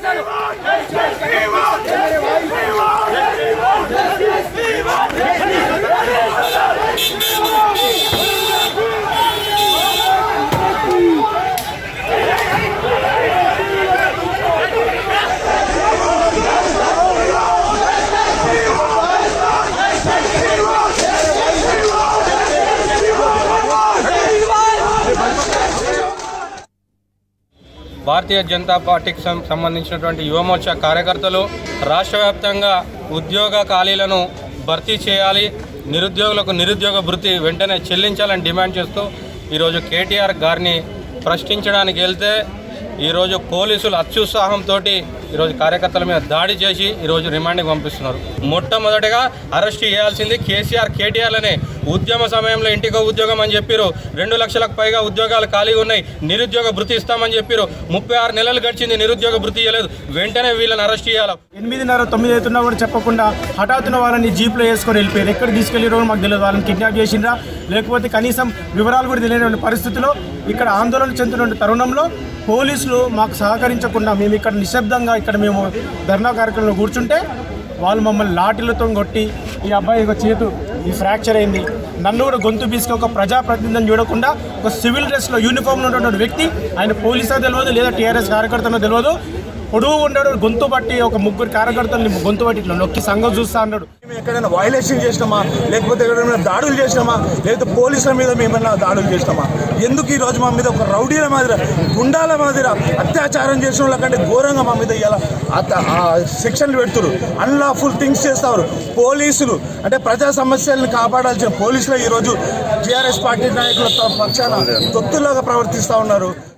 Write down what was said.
భారతీయ జనతా పార్టీకి సం- సంబంధించినటువంటి యువమోర్చా కార్యకర్తలు రాష్ట్ర వ్యాప్తంగా ఉద్యోగ ఖాళీలను భర్తీ చేయాలి నిరుద్యోగులకు నిరుద్యోగ భృతి వెంటనే చెల్లించాలని డిమాండ్ చేస్తూ ఈరోజు కేటీఆర్ గారిని ప్రశ్నించడానికి వెళ్తే ఈరోజు పోలీసులు అత్యుత్సాహంతో ఈరోజు కార్యకర్తల మీద దాడి చేసి ఈరోజు రిమాండ్కి పంపిస్తున్నారు మొట్టమొదటిగా అరెస్ట్ చేయాల్సింది కేసీఆర్ కేటీఆర్లనే ఉద్యమ సమయంలో ఇంటికో ఉద్యోగం అని చెప్పారు రెండు లక్షలకు పైగా ఉద్యోగాలు ఖాళీగా ఉన్నాయి నిరుద్యోగ భృతి ఇస్తామని చెప్పారు ముప్పై ఆరు నెలలు గడిచింది నిరుద్యోగ భృతి ఇవ్వలేదు వెంటనే వీళ్ళని అరెస్ట్ చేయాలి ఎనిమిదిన్నర తొమ్మిది అవుతున్నా కూడా చెప్పకుండా హఠాత్తున వాళ్ళని జీప్లో వేసుకొని వెళ్ళిపోయారు ఎక్కడ తీసుకెళ్ళారో మాకు తెలియదు వాళ్ళని కిడ్నాప్ చేసిండ్రా లేకపోతే కనీసం వివరాలు కూడా తెలియనటువంటి పరిస్థితిలో ఇక్కడ ఆందోళన చెందుతున్న తరుణంలో పోలీసులు మాకు సహకరించకుండా మేము ఇక్కడ నిశ్శబ్దంగా ఇక్కడ మేము ధర్నా కార్యక్రమంలో కూర్చుంటే వాళ్ళు మమ్మల్ని లాఠీలతో కొట్టి ఈ అబ్బాయి ఒక చేతు ఈ ఫ్రాక్చర్ అయింది నన్ను కూడా గొంతు పీసుకొని ఒక ప్రజాప్రతినిధిని చూడకుండా ఒక సివిల్ డ్రెస్లో యూనిఫామ్లో ఉన్నటువంటి వ్యక్తి ఆయన పోలీసా తెలియదు లేదా టీఆర్ఎస్ కార్యకర్తనో తెలియదు పొడుగు ఉన్నాడు గొంతు బట్టి ఒక ముగ్గురు కార్యకర్తల్ని గొంతు బట్టి ఇట్లా నొక్కి సంఘం చూస్తా అన్నాడు మేము ఎక్కడైనా వైలేషన్ చేసినామా లేకపోతే ఎక్కడైనా దాడులు చేసినామా లేకపోతే పోలీసుల మీద మేమైనా దాడులు చేసినామా ఎందుకు ఈ రోజు మా మీద ఒక రౌడీల మాదిర గుండాల మాదిర అత్యాచారం చేసిన వాళ్ళకంటే ఘోరంగా మా మీద ఇలా సెక్షన్లు పెడుతున్నారు అన్లాఫుల్ థింగ్స్ చేస్తారు పోలీసులు అంటే ప్రజా సమస్యలను కాపాడాల్సిన పోలీసులు ఈరోజు టీఆర్ఎస్ పార్టీ నాయకుల పక్షాన తొత్తులాగా ప్రవర్తిస్తూ ఉన్నారు